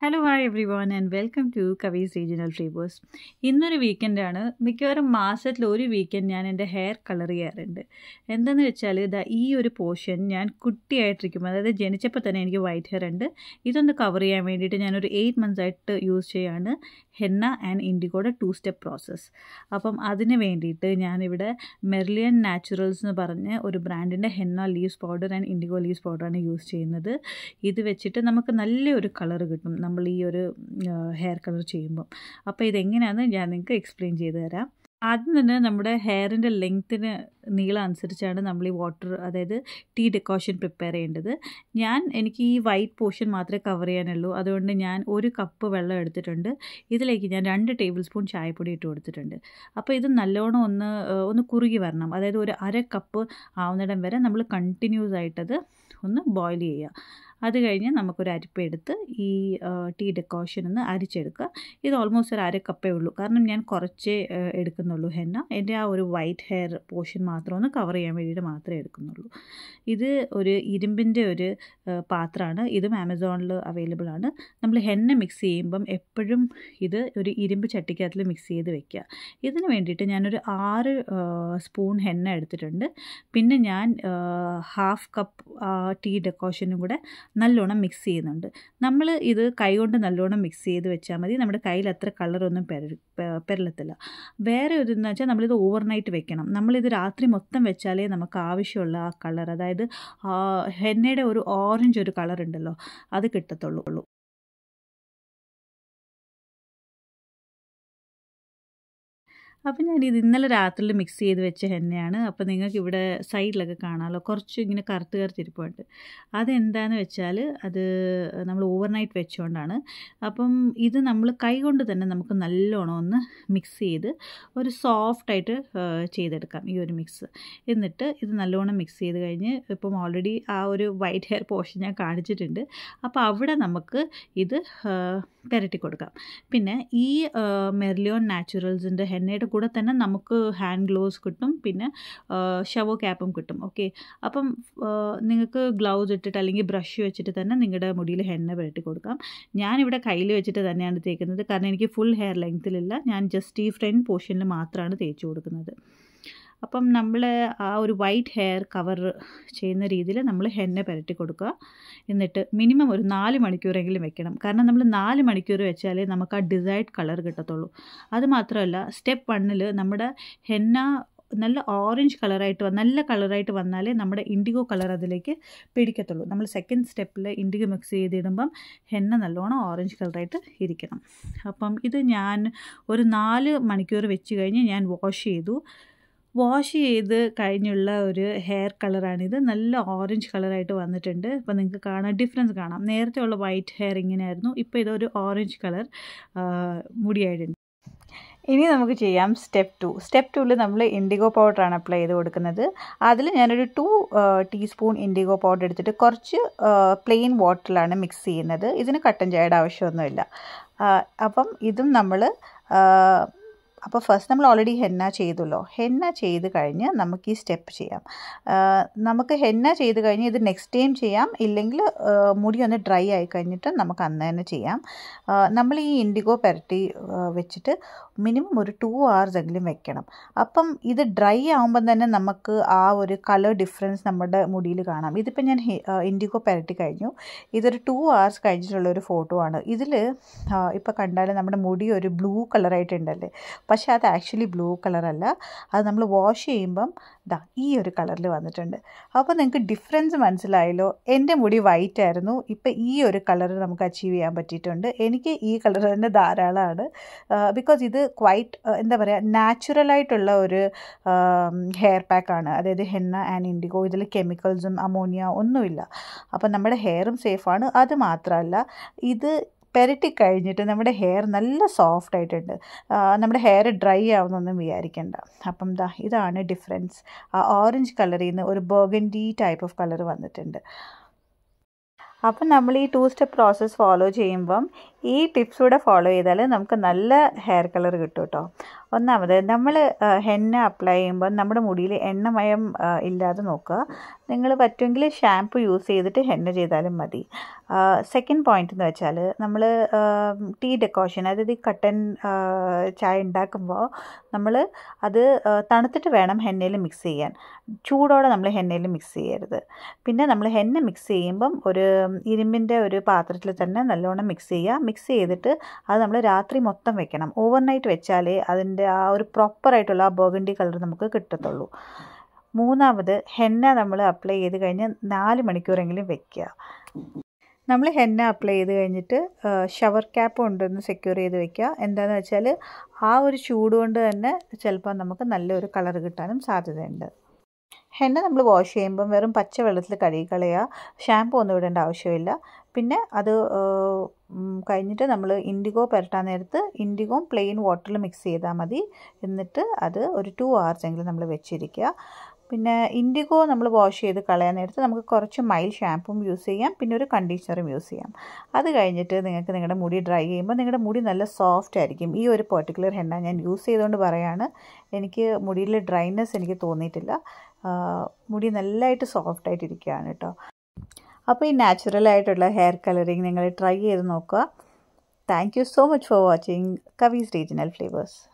hello hi everyone and welcome to Kavi's regional flavours ഇന്നൊരു വീക്കെൻഡാണ് മിക്കവാറും മാസത്തിൽ ഒരു വീക്കെൻഡ് ഞാൻ എൻ്റെ ഹെയർ കളർ ചെയ്യാറുണ്ട് എന്താണെന്ന് വെച്ചാൽ ഇതാ ഈ ഒരു പോർഷൻ ഞാൻ കുട്ടിയായിട്ടിരിക്കുമ്പോൾ അതായത് ജനിച്ചപ്പോൾ തന്നെ എനിക്ക് വൈറ്റ് ഹെയർ ഉണ്ട് ഇതൊന്ന് കവർ ചെയ്യാൻ വേണ്ടിയിട്ട് ഞാനൊരു എയ്റ്റ് മന്ത്സ് ആയിട്ട് യൂസ് ചെയ്യാണ് ഹെന്ന ആൻഡ് ഇൻഡിഗോയുടെ ടു സ്റ്റെപ്പ് പ്രോസസ്സ് അപ്പം അതിന് വേണ്ടിയിട്ട് ഞാനിവിടെ മെർലിയൻ നാച്ചുറൽസ് എന്ന് പറഞ്ഞ് ഒരു ബ്രാൻഡിൻ്റെ henna leaves powder and indigo leaves പൗഡറാണ് യൂസ് ചെയ്യുന്നത് ഇത് വെച്ചിട്ട് നമുക്ക് നല്ലൊരു കളർ കിട്ടും നമ്മൾ ഈ ഒരു ഹെയർ കളർ ചെയ്യുമ്പം അപ്പോൾ ഇതെങ്ങനെയാണെന്ന് ഞാൻ നിങ്ങൾക്ക് എക്സ്പ്ലെയിൻ ചെയ്തു തരാം ആദ്യം തന്നെ നമ്മുടെ ഹെയറിൻ്റെ ലെങ്ത്തിന് നീളം അനുസരിച്ചാണ് നമ്മൾ ഈ വാട്ടർ അതായത് ടീ ഡെക്കോഷൻ പ്രിപ്പയർ ചെയ്യേണ്ടത് ഞാൻ എനിക്ക് ഈ വൈറ്റ് പോർഷൻ മാത്രമേ കവർ ചെയ്യാനുള്ളൂ അതുകൊണ്ട് ഞാൻ ഒരു കപ്പ് വെള്ളം എടുത്തിട്ടുണ്ട് ഇതിലേക്ക് ഞാൻ രണ്ട് ടേബിൾ സ്പൂൺ ചായപ്പൊടി ഇട്ട് കൊടുത്തിട്ടുണ്ട് അപ്പോൾ ഇത് നല്ലോണം ഒന്ന് ഒന്ന് കുറുകി വരണം അതായത് ഒരു അര കപ്പ് ആവുന്നിടം വരെ നമ്മൾ കണ്ടിന്യൂസ് ആയിട്ടത് ഒന്ന് ബോയിൽ ചെയ്യുക അത് കഴിഞ്ഞ് നമുക്കൊരു അരിപ്പെടുത്ത് ഈ ടീ ഡെക്കോഷൻ ഒന്ന് അരിച്ചെടുക്കുക ഇത് ഓൾമോസ്റ്റ് ഒരു അര കപ്പേ ഉള്ളൂ കാരണം ഞാൻ കുറച്ചേ എടുക്കുന്നുള്ളൂ ഹെന്ന എൻ്റെ ആ ഒരു വൈറ്റ് ഹെയർ പോർഷൻ മാത്രം ഒന്ന് കവർ ചെയ്യാൻ വേണ്ടിയിട്ട് മാത്രമേ എടുക്കുന്നുള്ളൂ ഇത് ഒരു ഇരുമ്പിൻ്റെ ഒരു പാത്രമാണ് ഇതും ആമസോണിൽ അവൈലബിൾ ആണ് നമ്മൾ ഹെന്ന മിക്സ് ചെയ്യുമ്പം എപ്പോഴും ഇത് ഒരു ഇരുമ്പ് ചട്ടിക്കകത്തിൽ മിക്സ് ചെയ്ത് വെക്കുക ഇതിന് വേണ്ടിയിട്ട് ഞാനൊരു ആറ് സ്പൂൺ ഹെന്ന എടുത്തിട്ടുണ്ട് പിന്നെ ഞാൻ ഹാഫ് കപ്പ് ടീ ഡെക്കോഷനും കൂടെ നല്ലോണം മിക്സ് ചെയ്യുന്നുണ്ട് നമ്മൾ ഇത് കൈകൊണ്ട് നല്ലോണം മിക്സ് ചെയ്ത് വെച്ചാൽ മതി നമ്മുടെ കയ്യിൽ അത്ര കളറൊന്നും പെര പെരളത്തില്ല വേറെ ഒരു എന്ന് വെച്ചാൽ നമ്മളിത് ഓവർനൈറ്റ് വെക്കണം നമ്മളിത് രാത്രി മൊത്തം വെച്ചാലേ നമുക്ക് ആവശ്യമുള്ള ആ കളർ അതായത് ഹെന്നയുടെ ഒരു ഓറഞ്ച് ഒരു കളർ ഉണ്ടല്ലോ അത് കിട്ടത്തുള്ളൂ അപ്പോൾ ഞാനിത് ഇന്നലെ രാത്രിയിൽ മിക്സ് ചെയ്ത് വെച്ച എണ്ണയാണ് അപ്പോൾ നിങ്ങൾക്ക് ഇവിടെ സൈഡിലൊക്കെ കാണാമല്ലോ കുറച്ച് ഇങ്ങനെ കറുത്ത് കറുത്തിരിപ്പുണ്ട് അതെന്താണെന്ന് വെച്ചാൽ അത് നമ്മൾ ഓവർനൈറ്റ് വെച്ചുകൊണ്ടാണ് അപ്പം ഇത് നമ്മൾ കൈ കൊണ്ട് തന്നെ നമുക്ക് നല്ലോണം ഒന്ന് മിക്സ് ചെയ്ത് ഒരു സോഫ്റ്റായിട്ട് ചെയ്തെടുക്കാം ഈ ഒരു മിക്സ് എന്നിട്ട് ഇത് നല്ലോണം മിക്സ് ചെയ്ത് കഴിഞ്ഞ് ഇപ്പം ഓൾറെഡി ആ ഒരു വൈറ്റ് ഹെയർ പോർഷൻ ഞാൻ കാണിച്ചിട്ടുണ്ട് അപ്പോൾ അവിടെ നമുക്ക് ഇത് പുരട്ടി കൊടുക്കാം പിന്നെ ഈ മെർലിയോൺ നാച്ചുറൽസിൻ്റെ ഹെന്നയുടെ കൂടെ തന്നെ നമുക്ക് ഹാൻഡ് ഗ്ലോവ്സ് കിട്ടും പിന്നെ ഷവോ ക്യാപ്പും കിട്ടും ഓക്കെ അപ്പം നിങ്ങൾക്ക് ഗ്ലൗസ് ഇട്ടിട്ട് അല്ലെങ്കിൽ ബ്രഷ് വെച്ചിട്ട് തന്നെ നിങ്ങളുടെ മുടിയിൽ ഹെന്ന പുരട്ടി കൊടുക്കാം ഞാനിവിടെ കയ്യിൽ വെച്ചിട്ട് തന്നെയാണ് തേക്കുന്നത് കാരണം എനിക്ക് ഫുൾ ഹെയർ ലെങ്ത്തിലില്ല ഞാൻ ജസ്റ്റ് ഈ ഫ്രണ്ട് പോർഷനിൽ മാത്രമാണ് തേച്ച് കൊടുക്കുന്നത് അപ്പം നമ്മൾ ആ ഒരു വൈറ്റ് ഹെയർ കവർ ചെയ്യുന്ന രീതിയിൽ നമ്മൾ ഹെന്ന പുരട്ടി കൊടുക്കുക എന്നിട്ട് മിനിമം ഒരു നാല് മണിക്കൂറെങ്കിലും വെക്കണം കാരണം നമ്മൾ നാല് മണിക്കൂർ വെച്ചാലേ നമുക്ക് ആ ഡിസൈഡ് കളർ കിട്ടത്തുള്ളൂ അത് മാത്രമല്ല സ്റ്റെപ്പ് വണ്ണിൽ നമ്മുടെ ഹെന്ന നല്ല ഓറഞ്ച് കളറായിട്ട് നല്ല കളറായിട്ട് വന്നാലേ നമ്മുടെ ഇൻഡിഗോ കളർ അതിലേക്ക് പിടിക്കത്തുള്ളൂ നമ്മൾ സെക്കൻഡ് സ്റ്റെപ്പിൽ ഇൻഡിഗോ മിക്സ് ചെയ്തിടുമ്പം ഹെന്ന നല്ലോണം ഓറഞ്ച് കളറായിട്ട് ഇരിക്കണം അപ്പം ഇത് ഞാൻ ഒരു നാല് മണിക്കൂർ വെച്ച് കഴിഞ്ഞ് ഞാൻ വാഷ് ചെയ്തു വാഷ് ചെയ്ത് കഴിഞ്ഞുള്ള ഒരു ഹെയർ കളറാണിത് നല്ല ഓറഞ്ച് കളറായിട്ട് വന്നിട്ടുണ്ട് അപ്പോൾ നിങ്ങൾക്ക് കാണാം ഡിഫറൻസ് കാണാം നേരത്തെ ഉള്ള വൈറ്റ് ഹെയർ ഇങ്ങനെയായിരുന്നു ഇപ്പോൾ ഇതൊരു ഓറഞ്ച് കളർ മുടിയായിട്ടുണ്ട് ഇനി നമുക്ക് ചെയ്യാം സ്റ്റെപ്പ് ടു സ്റ്റെപ്പ് ടുവിൽ നമ്മൾ ഇൻഡിഗോ പൗഡറാണ് അപ്ലൈ ചെയ്ത് കൊടുക്കുന്നത് അതിൽ ഞാനൊരു ടു ടീസ്പൂൺ ഇൻഡിഗോ പൗഡർ എടുത്തിട്ട് കുറച്ച് പ്ലെയിൻ വാട്ടറിലാണ് മിക്സ് ചെയ്യുന്നത് ഇതിന് കട്ടൻ ചായയുടെ ആവശ്യമൊന്നുമില്ല അപ്പം ഇതും നമ്മൾ അപ്പോൾ ഫസ്റ്റ് നമ്മൾ ഓൾറെഡി ഹെന്ന ചെയ്തല്ലോ ഹെന്ന ചെയ്ത് കഴിഞ്ഞ് നമുക്ക് ഈ സ്റ്റെപ്പ് ചെയ്യാം നമുക്ക് ഹെന്ന ചെയ്ത് കഴിഞ്ഞ് ഇത് നെക്സ്റ്റ് ടൈം ചെയ്യാം ഇല്ലെങ്കിൽ മുടി ഒന്ന് ഡ്രൈ ആയി കഴിഞ്ഞിട്ട് നമുക്ക് അന്ന് തന്നെ ചെയ്യാം നമ്മൾ ഈ ഇൻഡിഗോ പുരട്ടി വെച്ചിട്ട് മിനിമം ഒരു ടു അവേഴ്സ് എങ്കിലും വെക്കണം അപ്പം ഇത് ഡ്രൈ ആകുമ്പം തന്നെ നമുക്ക് ആ ഒരു കളർ ഡിഫറൻസ് നമ്മുടെ മുടിയിൽ കാണാം ഇതിപ്പോൾ ഞാൻ ഇൻഡിഗോ പുരട്ടി കഴിഞ്ഞു ഇതൊരു ടു അവേഴ്സ് കഴിഞ്ഞിട്ടുള്ള ഒരു ഫോട്ടോ ആണ് ഇതിൽ ഇപ്പോൾ കണ്ടാൽ നമ്മുടെ മുടി ഒരു ബ്ലൂ കളറായിട്ടുണ്ടല്ലേ പക്ഷേ അത് ആക്ച്വലി ബ്ലൂ കളറല്ല അത് നമ്മൾ വാഷ് ചെയ്യുമ്പം ദാ ഈ ഒരു കളറിൽ വന്നിട്ടുണ്ട് അപ്പോൾ നിങ്ങൾക്ക് ഡിഫറൻസ് മനസ്സിലായല്ലോ എൻ്റെ മുടി വൈറ്റ് ആയിരുന്നു ഇപ്പോൾ ഈ ഒരു കളർ നമുക്ക് അച്ചീവ് ചെയ്യാൻ പറ്റിയിട്ടുണ്ട് എനിക്ക് ഈ കളർ തന്നെ ധാരാളമാണ് ബിക്കോസ് ഇത് ക്വൈറ്റ് എന്താ പറയുക നാച്ചുറലായിട്ടുള്ള ഒരു ഹെയർ പാക്കാണ് അതായത് ഹെന്ന ആൻഡ് ഇൻഡിഗോ ഇതിൽ കെമിക്കൽസും അമോണിയ ഒന്നുമില്ല അപ്പോൾ നമ്മുടെ ഹെയറും സേഫാണ് അത് മാത്രമല്ല ഇത് പെരട്ടി കഴിഞ്ഞിട്ട് നമ്മുടെ ഹെയർ നല്ല സോഫ്റ്റ് ആയിട്ടുണ്ട് നമ്മുടെ ഹെയർ ഡ്രൈ ആവുന്നൊന്നും വിചാരിക്കേണ്ട അപ്പം ദാ ഇതാണ് ഡിഫറൻസ് ആ ഓറഞ്ച് കളറിൽ നിന്ന് ഒരു ബർഗൻഡി ടൈപ്പ് ഓഫ് കളർ വന്നിട്ടുണ്ട് അപ്പം നമ്മൾ ഈ ടു സ്റ്റെപ്പ് പ്രോസസ്സ് ഫോളോ ചെയ്യുമ്പം ഈ ടിപ്സ് കൂടെ ഫോളോ ചെയ്താൽ നമുക്ക് നല്ല ഹെയർ കളർ കിട്ടും കേട്ടോ ഒന്നാമത് നമ്മൾ ഹെന്ന അപ്ലൈ ചെയ്യുമ്പോൾ നമ്മുടെ മുടിയിൽ എണ്ണമയം ആ, ഇല്ലാതെ നോക്കുക നിങ്ങൾ പറ്റുമെങ്കിൽ ഷാംപൂ യൂസ് ചെയ്തിട്ട് ഹെന്ന ചെയ്താലും മതി സെക്കൻഡ് പോയിന്റ് എന്ന് വെച്ചാൽ നമ്മൾ ടീ ഡെക്കോഷൻ അതായത് ഈ കട്ടൻ ആ, ചായ ഉണ്ടാക്കുമ്പോൾ നമ്മൾ അത് ആ, തണുത്തിട്ട് വേണം ഹെന്നയിൽ മിക്സ് ചെയ്യാൻ ചൂടോടെ നമ്മൾ ഹെന്നയിൽ മിക്സ് ചെയ്യരുത് പിന്നെ നമ്മൾ ഹെന്ന മിക്സ് ചെയ്യുമ്പം ഒരു ഇരുമ്പിൻ്റെ ഒരു പാത്രത്തിൽ തന്നെ നല്ലോണം മിക്സ് ചെയ്യുക മിക്സ് ചെയ്തിട്ട് അത് നമ്മൾ രാത്രി മൊത്തം വെക്കണം ഓവർനൈറ്റ് വെച്ചാലേ അതിൻ്റെ ആ ഒരു പ്രോപ്പറായിട്ടുള്ള ആ ബർഗണ്ടി കളർ നമുക്ക് കിട്ടത്തുള്ളൂ മൂന്നാമത് ഹെന്ന നമ്മൾ അപ്ലൈ ചെയ്ത് കഴിഞ്ഞ് നാല് മണിക്കൂറെങ്കിലും വെക്കുക നമ്മൾ ഹെന്ന അപ്ലൈ ചെയ്ത് കഴിഞ്ഞിട്ട് ഷവർ ക്യാപ്പ് കൊണ്ടൊന്ന് സെക്യൂർ ചെയ്ത് വെക്കുക എന്താണെന്ന് വെച്ചാൽ ആ ഒരു ചൂട് കൊണ്ട് തന്നെ ചിലപ്പോൾ നമുക്ക് നല്ലൊരു കളർ കിട്ടാനും സാധ്യതയുണ്ട് ഹെന്ന നമ്മൾ വാഷ് ചെയ്യുമ്പം വെറും പച്ച വെള്ളത്തിൽ കഴുകി കളയുക ഷാമ്പു ഒന്നും ഇടേണ്ട ആവശ്യമില്ല പിന്നെ അത് ഏഹ്, ഉം, കഴിഞ്ഞിട്ട് നമ്മൾ ഇൻഡിഗോ പുരട്ടാൻ നേരത്ത് ഇൻഡിഗോയും പ്ലെയിൻ വാട്ടറിൽ മിക്സ് ചെയ്താൽ മതി എന്നിട്ട് അത് ഒരു ടു hours എങ്കിലും നമ്മൾ വെച്ചിരിക്കുക പിന്നെ ഇൻഡിഗോ നമ്മൾ വാഷ് ചെയ്ത് കളയാൻ നേരത്ത് നമുക്ക് കുറച്ച് മൈൽ ഷാമ്പും യൂസ് ചെയ്യാം പിന്നെ ഒരു കണ്ടീഷണറും യൂസ് ചെയ്യാം അത് കഴിഞ്ഞിട്ട് നിങ്ങൾക്ക് നിങ്ങളുടെ മുടി ഡ്രൈ ചെയ്യുമ്പോൾ നിങ്ങളുടെ മുടി നല്ല സോഫ്റ്റ് ആയിരിക്കും ഈ ഒരു പെർട്ടിക്കുലർ ഹെന്ന ഞാൻ യൂസ് ചെയ്തുകൊണ്ട് പറയാണ് എനിക്ക് മുടിയിൽ ഡ്രൈനെസ് എനിക്ക് തോന്നിയിട്ടില്ല ആ, മുടി നല്ലതായിട്ട് സോഫ്റ്റ് ആയിട്ടിരിക്കുകയാണ് കേട്ടോ അപ്പോൾ ഈ നാച്ചുറൽ ആയിട്ടുള്ള ഹെയർ കളറിങ് നിങ്ങൾ ട്രൈ ചെയ്ത് നോക്കുക thank you so much for watching Kavi's regional flavours